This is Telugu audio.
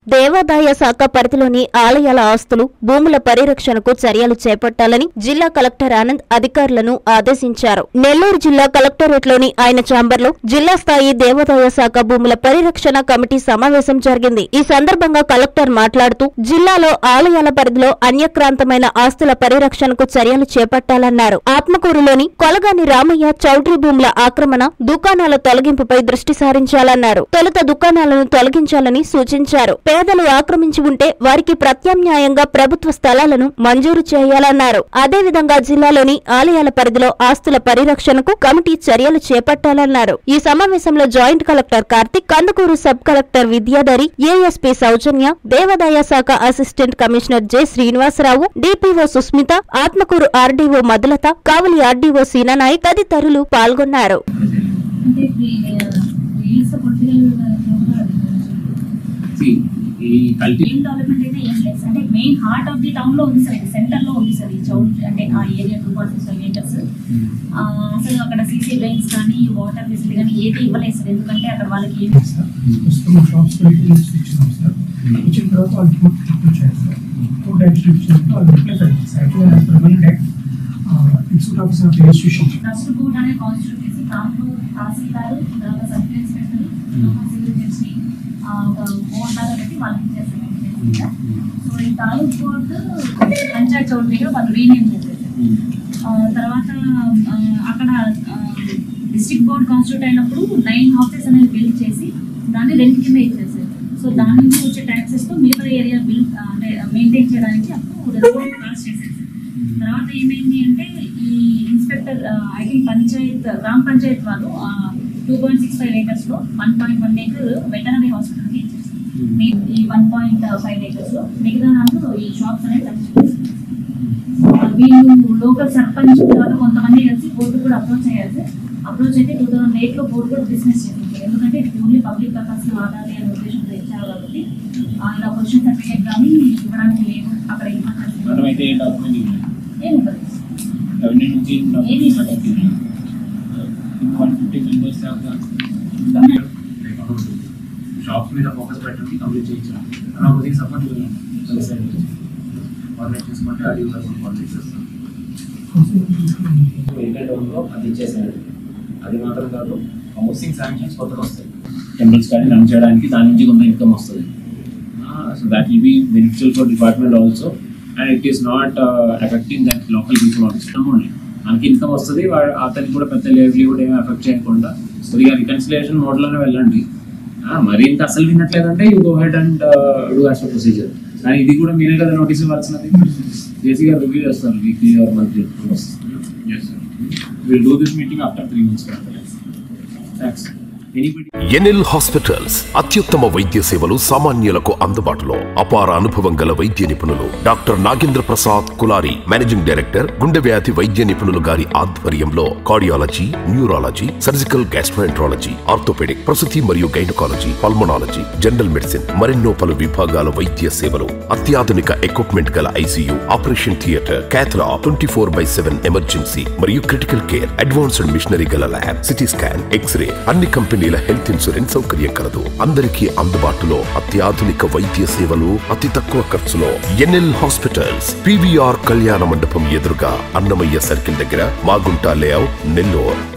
దేవాదాయ శాఖ పరిధిలోని ఆలయాల ఆస్తులు భూముల పరిరక్షణకు చర్యలు చేపట్టాలని జిల్లా కలెక్టర్ ఆనంద్ అధికారులను ఆదేశించారు నెల్లూరు జిల్లా కలెక్టరేట్లోని ఆయన ఛాంబర్లో జిల్లా స్థాయి దేవాదాయ శాఖ భూముల పరిరక్షణ కమిటీ సమావేశం జరిగింది ఈ సందర్భంగా కలెక్టర్ మాట్లాడుతూ జిల్లాలో ఆలయాల పరిధిలో అన్యక్రాంతమైన ఆస్తుల పరిరక్షణకు చర్యలు చేపట్టాలన్నారు ఆత్మకూరులోని కొలగాని రామయ్య చౌదరి భూముల ఆక్రమణ దుకాణాల తొలగింపుపై దృష్టి సారించాలన్నారు తొలుత దుకాణాలను తొలగించాలని సూచించారు పేదలు ఆక్రమించి ఉంటే వారికి ప్రత్యామ్నాయంగా ప్రభుత్వ స్థలాలను మంజూరు చేయాలన్నారు అదేవిధంగా జిల్లాలోని ఆలయాల పరిధిలో ఆస్తుల పరిరక్షణకు కమిటీ చర్యలు చేపట్టాలన్నారు ఈ సమావేశంలో joint collector Karthik Kandukur sub collector Vidyadhari ASP Soujanya దేవాదాయ శాఖ assistant commissioner J Srinivasarao DPO Susmitha Atmakur RDO Madhulatha Kavali RDO Seenanaik తదితరులు పాల్గొన్నారు అంటే రీల్స్ పొలిటికల్ See, ఈ కల్టీ మెయిన్ డెవలప్మెంట్ అయితే ఏం లేదు సార్. అంటే main heart of the town లో ఉంది సార్ ఇది సెంటర్ లో ఉంది సార్ ఈ చౌట్ అంటే ఆ area two point six meters అసలు అక్కడ సీసీ డ్రైన్స్ కానీ వాటర్ ఫెసిలిటీ కానీ ఏది ఇవ్వలేదు సార్ ఎందుకంటే అక్కడ వాళ్ళకి ఏమి సార్ ప్రస్తుతం షాప్స్ లిస్ట్ ఇచ్చినాం సార్ ఇచ్చిన తర్వాత వాళ్ళు ఫుడ్ వచ్చారు సార్ ఫుడ్ యాక్షన్ ఇచ్చినప్పుడు వాళ్ళు రిప్లై అయింది sir actual as per one act institute officer of registration trust board అనే కాన్స్టిట్యూట్ చేసి దాంట్లో తహసీల్దార్ తర్వాత సబ్ ఇన్స్పెక్టర్ సివిల్ జడ్జి ఒక బోర్డ్ లాగా పెట్టి వాళ్ళకి ఇచ్చేస్తారు సో ఈ తాలూక్ బోర్డు పంచాయత్ చౌట్ దగ్గర వాళ్ళు రీనేమ్ చేశారు ఆ, తర్వాత ఆ, అక్కడ డిస్ట్రిక్ట్ బోర్డ్ కాన్స్టిట్యూట్ అయినప్పుడు నైన్ హౌసెస్ అనేది బిల్డ్ చేసి దాన్ని రెంట్ కింద ఇచ్చేసారు సో దాని నుంచి వచ్చే ట్యాక్సెస్ తో మిగతా ఏరియా బిల్ అంటే మెయింటైన్ చేయడానికి అప్పుడు రెస్పాన్స్ పాస్ చేశారు తర్వాత ఏమైంది అంటే ఈ ఇన్స్పెక్టర్ ఐ థింక్ పంచాయత్ గ్రామ పంచాయత్ వాళ్ళు two point six five acres లో one point one acre veterinary hospital కి ఇచ్చేసారు మీ- ఈ వన్ పాయింట్ ఫైవ్ ఏకర్స్ లో మిగతా దాంట్లో ఈ షాప్స్ అనేది కన్స్ట్రక్ట్ చేశారు వీళ్ళు లోకల్ సర్పంచ్ తర్వాత కొంతమంది కలిసి బోర్డు కూడా అప్రోచ్ అయ్యారు సార్ అప్రోచ్ అయితే టూ థౌసండ్ ఎయిట్ లో బోర్డు కూడా బిజినెస్ చేసింది ఎందుకంటే ఇది ఓన్లీ పబ్లిక్ పర్పస్ వాడాలి అనే ఉద్దేశంతో ఇచ్చారు కాబట్టి ఆ, ఇలా క్వశ్చన్ సర్టిఫికేట్ కానీ ఇవ్వడానికి లేదు అక్కడ మనం అయితే ఏ డాక్యుమెంట్ ఇవ్వలేదు ఏమి ఇవ్వలేదు రెవెన్యూ నుంచి ఏది ఇవ్వలేదు వన్ ఫిఫ్టీ మెంబర్స్ షాప్స్ మీద ఫోకస్ పెట్టండి కంప్లీట్ చేయించాం అలా కొద్దిగా సపోర్ట్ కోఆర్డినేట్ చేసుకుంటే అది కోఆర్డినేట్ చేస్తాం వెహికల్ డౌన్లో అది ఇచ్చేసాడు అది మాత్రం కాదు హౌసింగ్ శాంక్షన్స్ కొత్తగా వస్తాయి టెంపుల్స్ కానీ రన్ చేయడానికి దాని నుంచి కొంత ఇన్కమ్ వస్తుంది so that will be beneficial for department also and it is not affecting that local people also only మనకి ఇన్కమ్ వస్తుంది వాడు అతనికి కూడా పెద్ద లైవ్లీహుడ్ ఏమి ఎఫెక్ట్ చేయకుండా కొద్దిగా రికన్సిలేషన్ మోడ్లోనే వెళ్ళండి ఆ, మరి ఇంత అసలు వినట్లేదంటే you go ahead and do as procedure కానీ ఇది కూడా మీరే కదా నోటీస్ ఇవ్వాల్సినది జేసీ గారు రివ్యూ చేస్తారు weekly or monthly yes sir will do this meeting after three months thanks anybody NL hospitals అత్యుత్తమ వైద్య సేవలు సామాన్యులకు అందుబాటులో అపార అనుభవం గల వైద్య నిపుణులు doctor Nagendra Prasad Kulari managing director గుండె వ్యాధి వైద్య నిపుణులు గారి ఆధ్వర్యంలో cardiology neurology surgical gastroenterology orthopedic ప్రసూతి మరియు గైనకాలజీ పల్మనాలజీ జనరల్ మెడిసిన్ మరెన్నో పలు విభాగాల వైద్య సేవలు అత్యాధునిక ఎక్విప్మెంట్ గల ICU operation theatre cath lab twenty four by seven emergency మరియు క్రిటికల్ కేర్ అడ్వాన్స్డ్ మిషనరీ గల ల్యాబ్ సిటీ స్కాన్ ఎక్స్రే అన్ని కంపెనీల హెల్త్ ఇన్సూరెన్స్ సౌకర్యం కలదు అందరికీ అందుబాటులో అత్యాధునిక వైద్య సేవలు అతి తక్కువ ఖర్చులో ఎన్ఎల్ హాస్పిటల్స్ పివిఆర్ కళ్యాణ మండపం ఎదురుగా అన్నమయ్య సర్కిల్ దగ్గర మాగుంట లేఅవుట్ నెల్లూరు